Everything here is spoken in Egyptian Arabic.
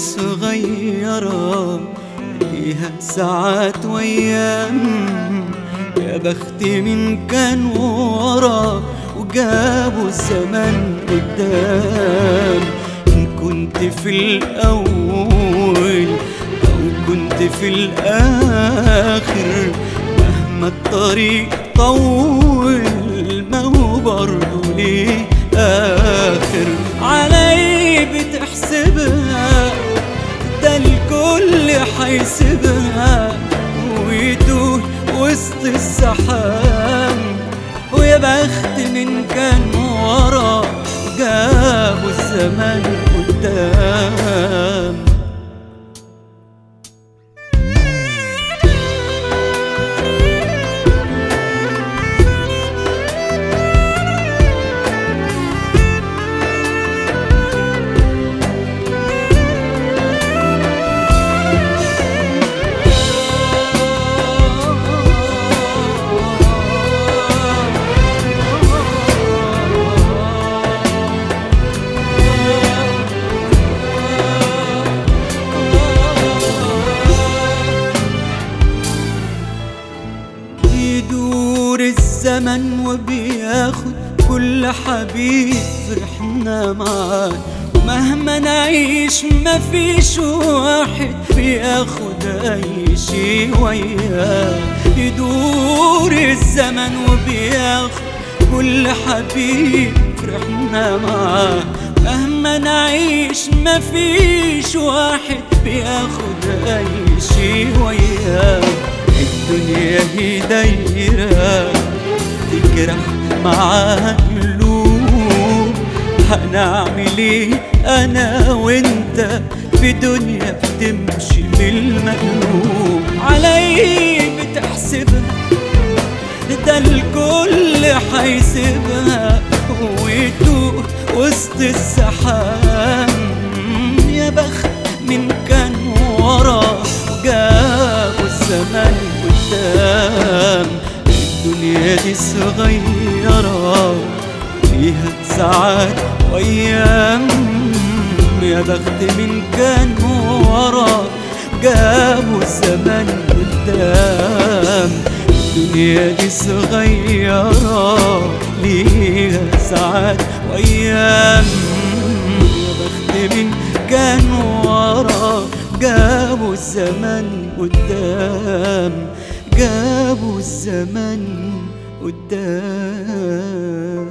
صغيرة ليها ساعات وأيام يا بختي من كان ورا وجابوا الزمن قدام إن كنت في الأول أو كنت في الآخر مهما الطريق طول ما هو برضه ليه آخر علي بتحسبها ده الكل حيسيبها ويتوه وسط الزحام ويا بخت من كان ورا جابوا الزمان قدام بيدور الزمن وبياخد كل حبيب فرحنا معاه ومهما نعيش مفيش واحد بياخد اي شي وياه يدور الزمن وبياخد كل حبيب فرحنا معاه مهما نعيش مفيش واحد بياخد اي شي وياه الدنيا هي دايرة تجرح معاها قلوب هنعمل ايه انا وانت في دنيا بتمشي بالمقلوب علي بتحسبها ده الكل حيسيبها ويتوه وسط الزحام يا بخت من كان ورا وجابوا الزمان قدام الدنيا دي صغيرة فيها ساعات وأيام يا بخت من كان ورا جابوا الزمان قدام الدنيا دي صغيرة ليها ساعات وأيام يا بخت من كان ورا جابوا الزمن قدام جابوا الزمن قدام